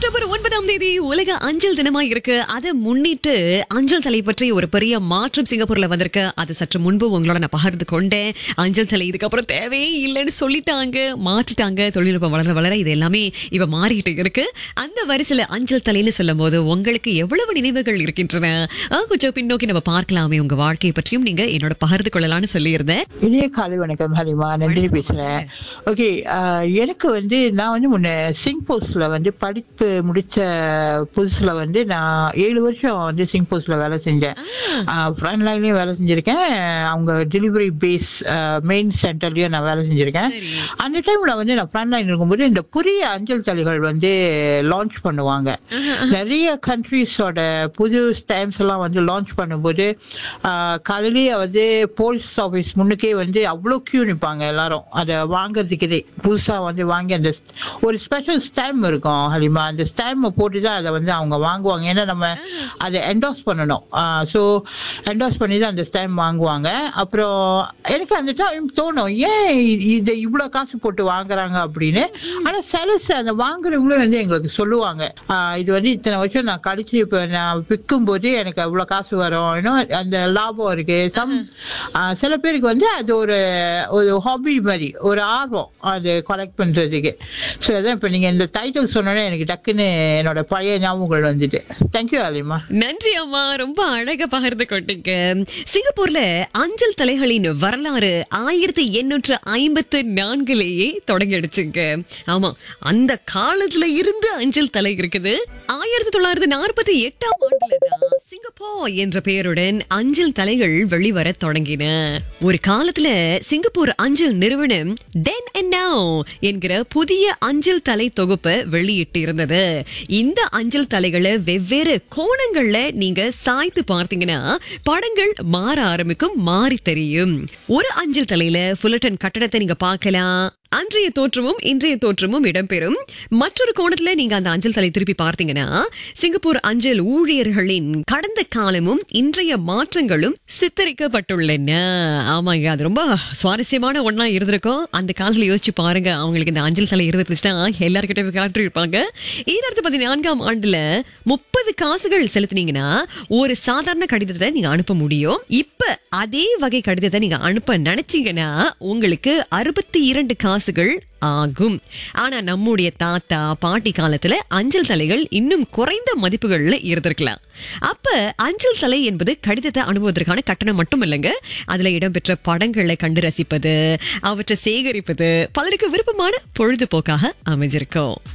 October ஒன்பதாம் தேதி உலக அஞ்சல் தினமா இருக்கு அதை முன்னிட்டு அஞ்சல் தலை பற்றி ஒரு பெரிய மாற்றம் சிங்கப்பூர்ல வந்திருக்கு அது சற்று முன்பு உங்களோட நான் பகிர்ந்து கொண்டேன் அஞ்சல் தலை இதுக்கப்புறம் தேவையே இல்லைன்னு சொல்லிட்டாங்க மாற்றிட்டாங்க தொழில்நுட்பம் வளர வளர இது எல்லாமே இவ மாறிட்டு இருக்கு அந்த வரிசையில அஞ்சல் தலைன்னு சொல்லும் போது உங்களுக்கு எவ்வளவு நினைவுகள் இருக்கின்றன ஆ, கொஞ்சம் பின்னோக்கி நம்ம பார்க்கலாமே உங்க வாழ்க்கையை பற்றியும் நீங்க என்னோட பகிர்ந்து கொள்ளலாம்னு சொல்லியிருந்தேன் இனிய காலை வணக்கம் ஹலிமா நந்தினி பேசுறேன் ஓகே எனக்கு வந்து நான் வந்து முன்ன சிங் போஸ்ட்ல வந்து படிப்பு முடிச்ச புதுசுல வந்து நான் ஏழு வருஷம் வந்து சிங் போஸ்ட்ல வேலை செஞ்சேன் ஃப்ரண்ட் லைன்லயும் வேலை செஞ்சிருக்கேன் அவங்க டெலிவரி பேஸ் மெயின் சென்டர்லயும் நான் வேலை செஞ்சிருக்கேன் சரி. அந்த டைம்ல வந்து நான் ஃப்ரண்ட் லைன் இருக்கும்போது இந்த புதிய அஞ்சல் தலைகள் வந்து லான்ச் பண்ணுவாங்க நிறைய கண்ட்ரீஸோட புது ஸ்டாம்ப்ஸ் எல்லாம் வந்து லான்ச் பண்ணும்போது ஆஹ், காலையிலேயே வந்து போஸ்ட் ஆஃபீஸ் முன்னுக்கே வந்து அவ்வளோ கியூ நிற்பாங்க எல்லாரும் அதை வாங்குறதுக்கே புதுசா வந்து வாங்கி அந்த st- ஒரு ஸ்பெஷல் ஸ்டாம்ப் இருக்கும் ஹலிமா அந்த ஸ்டாம்பை போட்டு தான் அதை வந்து அவங்க வாங்குவாங்க ஏன்னா நம்ம அதை என்டாஸ் பண்ணணும் ஸோ என்டாஸ் பண்ணி தான் அந்த ஸ்டாம்ப் வாங்குவாங்க அப்புறம் எனக்கு அந்த டைம் தோணும் ஏன் இ- இதை இவ்வளோ காசு போட்டு வாங்குறாங்க அப்படின்னு ஆனால் செலஸ் அந்த வாங்குறவங்களும் வந்து எங்களுக்கு சொல்லுவாங்க ஆஹ் இது வந்து இத்தனை வருஷம் நான் கழிச்சு இப்போ நான் விற்கும் போது எனக்கு அவ்வளோ காசு வரும் இன்னும் அந்த லாபம் இருக்கு சம் சில பேருக்கு வந்து அது ஒரு ஒரு ஹாபி மாதிரி ஒரு ஆர்வம் அது கலெக்ட் பண்றதுக்கு ஸோ அதான் இப்போ நீங்க இந்த டைட்டில் சொன்னோன்னே எனக்கு டக்குன்னு என்னோட பழைய ஞாபகங்கள் வந்துட்டு தேங்க்யூ அலிமா நன்றி அம்மா ரொம்ப அழகா பகிர்ந்து கொண்டீங்க சிங்கப்பூர்ல அஞ்சல் தலைகளின் வரலாறு ஆயிரத்தி எண்ணூற்று ஐம்பத்து நான்குலேயே தொடங்கிடுச்சுங்க ஆமா அந்த காலத்துல இருந்து அஞ்சல் தலை இருக்குது ஆயிரத்தி தொள்ளாயிரத்தி நாற்பத்தி எட்டாம் ஆண்டுலதான் சிங்கப்பூர் என்ற பெயருடன் அஞ்சல் தலைகள் வெளிவர தொடங்கின ஒரு காலத்துல சிங்கப்பூர் அஞ்சல் நிறுவனம் தென் அண்ட் நவ் என்கிற புதிய அஞ்சல் தலை தொகுப்பை வெளியிட்டு இருந்தது இந்த அஞ்சல் தலைகளை வெவ்வேறு கோணங்கள்ல நீங்க சாய்த்து பார்த்தீங்கன்னா படங்கள் மாற ஆரம்பிக்கும் மாறி தெரியும் ஒரு அஞ்சல் தலையில புல்லட்டன் கட்டடத்தை நீங்க பார்க்கலாம் அன்றைய தோற்றமும் இன்றைய தோற்றமும் இடம்பெறும் மற்றொரு கோணத்துல நீங்க அந்த அஞ்சல் தலை திருப்பி பார்த்தீங்கன்னா சிங்கப்பூர் அஞ்சல் ஊழியர்களின் கடந்த காலமும் இன்றைய மாற்றங்களும் சித்தரிக்கப்பட்டுள்ளன ஆமாங்க அது ரொம்ப சுவாரஸ்யமான ஒண்ணா இருந்திருக்கும் அந்த காலத்துல யோசிச்சு பாருங்க அவங்களுக்கு இந்த அஞ்சல் தலை இருந்துச்சுன்னா எல்லார்கிட்ட காட்டி இருப்பாங்க ஈராயிரத்தி பதினான்காம் ஆண்டுல முப்பது காசுகள் செலுத்தினீங்கன்னா ஒரு சாதாரண கடிதத்தை நீங்க அனுப்ப முடியும் இப்ப அதே வகை கடிதத்தை நீங்க அனுப்ப நினைச்சீங்கன்னா உங்களுக்கு அறுபத்தி இரண்டு காசுகள் ஆகும் ஆனா நம்முடைய தாத்தா பாட்டி காலத்துல அஞ்சல் தலைகள் இன்னும் குறைந்த மதிப்புகள்ல இருந்திருக்கலாம் அப்ப அஞ்சல் தலை என்பது கடிதத்தை அனுப்புவதற்கான கட்டணம் மட்டும் இல்லைங்க அதுல இடம்பெற்ற படங்களை கண்டு ரசிப்பது அவற்றை சேகரிப்பது பலருக்கு விருப்பமான பொழுதுபோக்காக அமைஞ்சிருக்கும்